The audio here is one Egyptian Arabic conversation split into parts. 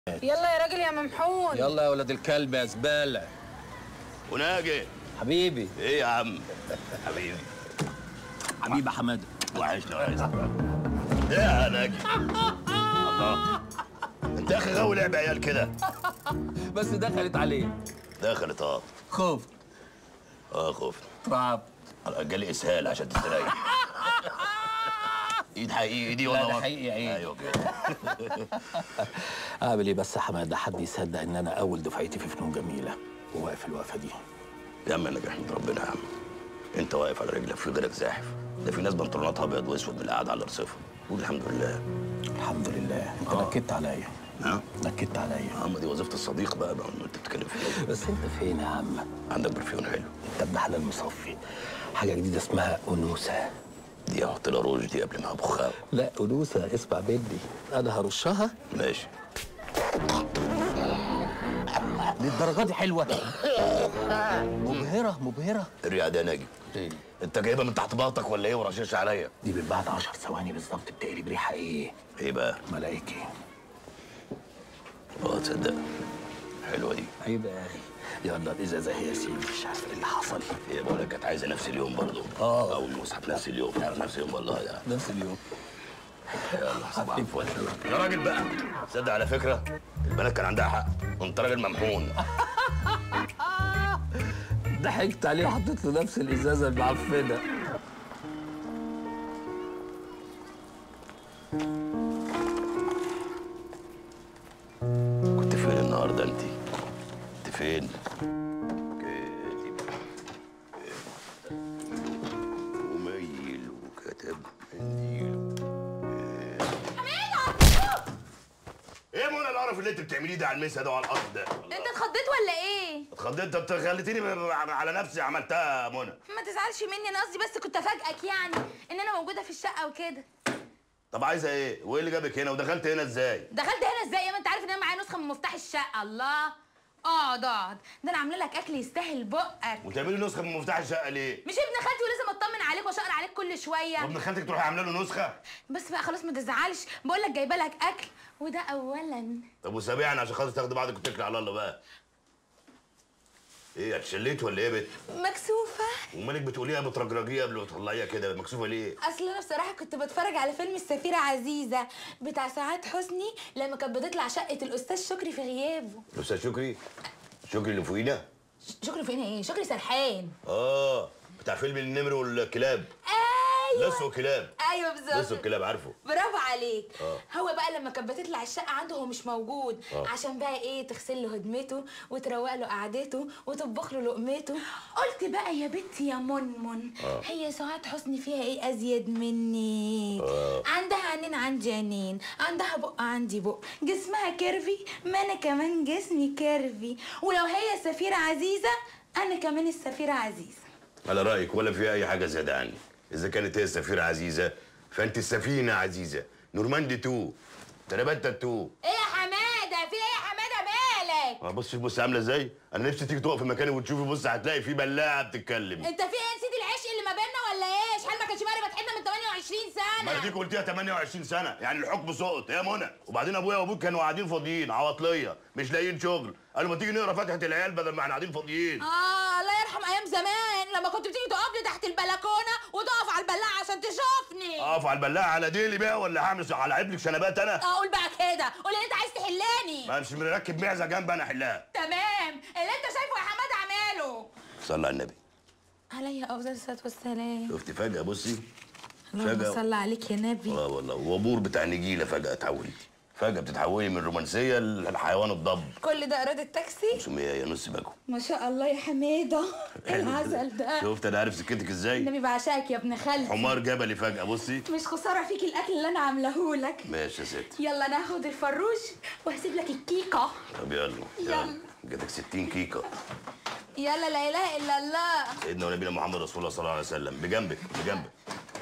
يلا يا راجل يا ممحون يلا يا ولد الكلب يا زباله وناجي حبيبي ايه يا عم حبيبي حبيبي حماده وحشني وحشني ايه يا ناجي الله انت يا اخي غاوي لعب عيال كده بس دخلت عليه دخلت اه خوف اه خفت رعب جالي اسهال عشان تستريح ايد حقيقي ايدي لا، ولا ده بطن؟ حقيقي عيد. ايوه كده اعمل ايه بس يا حماده حد يصدق ان انا اول دفعتي في فنون جميله وواقف الوقفه دي يا عم انا احمد ربنا يا عم انت واقف على رجلك في غيرك زاحف ده في ناس بنطلوناتها ابيض واسود من القعده على رصيفها قول الحمد لله الحمد لله انت آه. نكدت عليا ها نكدت عليا يا عم دي وظيفه الصديق بقى بقى انت بتتكلم فيها بس انت فين يا عم عندك برفيون حلو انت ابن حلال مصفي حاجه جديده اسمها انوثه دي احط لها روج دي قبل ما ابخها لا انوثه اسمع مني انا هرشها ماشي للدرجه دي حلوه مبهره مبهره الريعه دي يا ناجي ايه انت جايبها من تحت باطك ولا ايه ورشاش عليا دي من بعد 10 ثواني بالظبط بتقلب ريحه ايه ايه بقى ملائكي اه تصدق حلوه دي عيب يا اخي يلا الازازه هي يا سيدي مش عارف ايه اللي حصل هي بقول لك كانت عايزه نفس اليوم برضه آه. او المصحف نفس اليوم نفس اليوم والله يا نفس اليوم يلا صباح الفل يا راجل بقى تصدق على فكره البنات كان عندها حق وانت راجل ممحون ضحكت عليه وحطيت له نفس الازازه المعفنه كنت فين النهارده انت كنت فين كاتب وميل وكتب منديل ايه منى القرف اللي انت بتعمليه ده على المسا ده وعلى الارض ده انت اتخضيت ولا ايه؟ اتخضيت انت خليتيني ب- على نفسي عملتها يا منى ما تزعلش مني انا قصدي بس كنت افاجئك يعني ان انا موجوده في الشقه وكده طب عايزه ايه وايه اللي جابك هنا ودخلت هنا ازاي دخلت هنا ازاي يا ما انت عارف ان انا معايا نسخه من مفتاح الشقه الله اقعد اقعد ده انا عامله لك اكل يستاهل بقك وتعملي نسخه من مفتاح الشقه ليه مش ابن خالتي ولازم اطمن عليك واشقر عليك كل شويه وابن خالتك تروحي عامله له نسخه بس بقى خلاص ما تزعلش بقول لك جايبه لك اكل وده اولا طب وسابعني عشان خاطر تاخدي بعضك وتكلي على الله بقى ايه اتشليت ولا ايه يا بت مكسوفه ومالك بتقوليها بترجرجيه قبل ما تطلعيها كده مكسوفه ليه اصل انا بصراحه كنت بتفرج على فيلم السفيره عزيزه بتاع سعاد حسني لما كانت بتطلع شقه الاستاذ شكري في غيابه الاستاذ شكري شكري اللي فوقينا شكري فين ايه شكري سرحان اه بتاع فيلم النمر والكلاب ايوه لص وكلاب ايوه لص بالظبط والكلاب عارفه برافو عليك آه. هو بقى لما كانت بتطلع الشقه عنده هو مش موجود آه. عشان بقى ايه تغسل له هدمته وتروق له قعدته وتطبخ له لقمته قلت بقى يا بنتي يا منمن آه. هي سعاد حسني فيها ايه ازيد مني آه. عندها عينين عندي عينين عندها بق عندي بق جسمها كيرفي ما انا كمان جسمي كيرفي ولو هي سفيره عزيزه انا كمان السفيره عزيزه على رايك ولا في اي حاجه زياده عني اذا كانت هي السفيره عزيزه فانت السفينه عزيزه نورماندي 2 ترابتا 2 ايه يا حماده في ايه يا حماده مالك ما بص بص عامله ازاي انا نفسي تيجي تقف في مكاني وتشوفي بص هتلاقي في بلاعه بتتكلم انت في ايه نسيت العشق اللي ما بيننا ولا ايه شحال ما كانش ماري بتحبنا من 28 ما سنه ديك قلتيها 28 سنه يعني الحكم سقط يا منى وبعدين ابويا وابوك كانوا قاعدين فاضيين عواطليه مش لاقيين شغل قالوا ما تيجي نقرا فاتحه العيال بدل ما احنا قاعدين فاضيين اه الله يرحم ايام زمان لما كنت بتيجي تقف لي تحت البلكونه وتقف على البلاعه عشان تشوفني اقف على البلاعه على ديلي بقى ولا هعمل على عبلك شنبات انا اقول بقى كده قول اللي انت عايز تحلاني ما مش مركب معزه جنب انا احلها تمام اللي انت شايفه يا حماده اعمله صلى على النبي علي افضل الصلاه والسلام شفتي فجاه بصي اللهم فجأة. صل عليك يا نبي اه والله وبور بتاع نجيله فجاه اتحولتي فجاه بتتحولي من رومانسيه للحيوان الضب كل ده ايراد التاكسي سميه يا نص باكو ما شاء الله يا حماده ايه العسل ده شفت انا عارف سكتك ازاي النبي بعشقك يا ابن خالتي حمار جبلي فجاه بصي مش خساره فيك الاكل اللي انا عاملاه لك ماشي يا ست يلا ناخد الفروج وهسيب لك الكيكه طب يلا يلا. يلا جاتك 60 كيكه يلا لا اله الا الله سيدنا ونبينا محمد رسول الله صلى الله عليه وسلم بجنبك بجنبك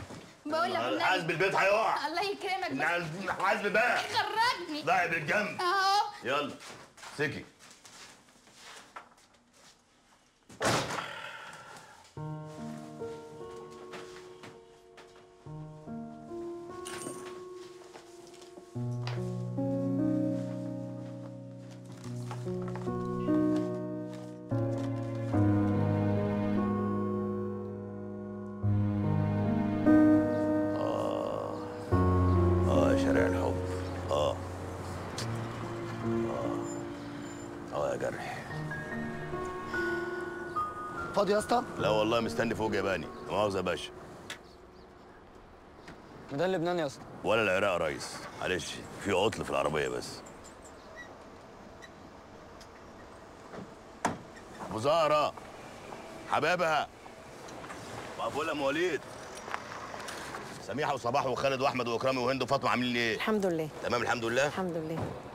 بقول لك حاسب والنبي البيت هيقع الله يكرمك بس حاسب بقى خرجني ضايع بالجنب اهو يلا سكي اه يا جرح فاضي يا اسطى لا والله مستني فوق ياباني لا مؤاخذه يا باشا ميدان لبنان يا اسطى ولا العراق يا ريس معلش في عطل في العربيه بس ابو زهره حبابها وابولا ام وليد سميحه وصباح وخالد واحمد واكرامي وهند وفاطمه عاملين ايه؟ الحمد لله تمام الحمد لله الحمد لله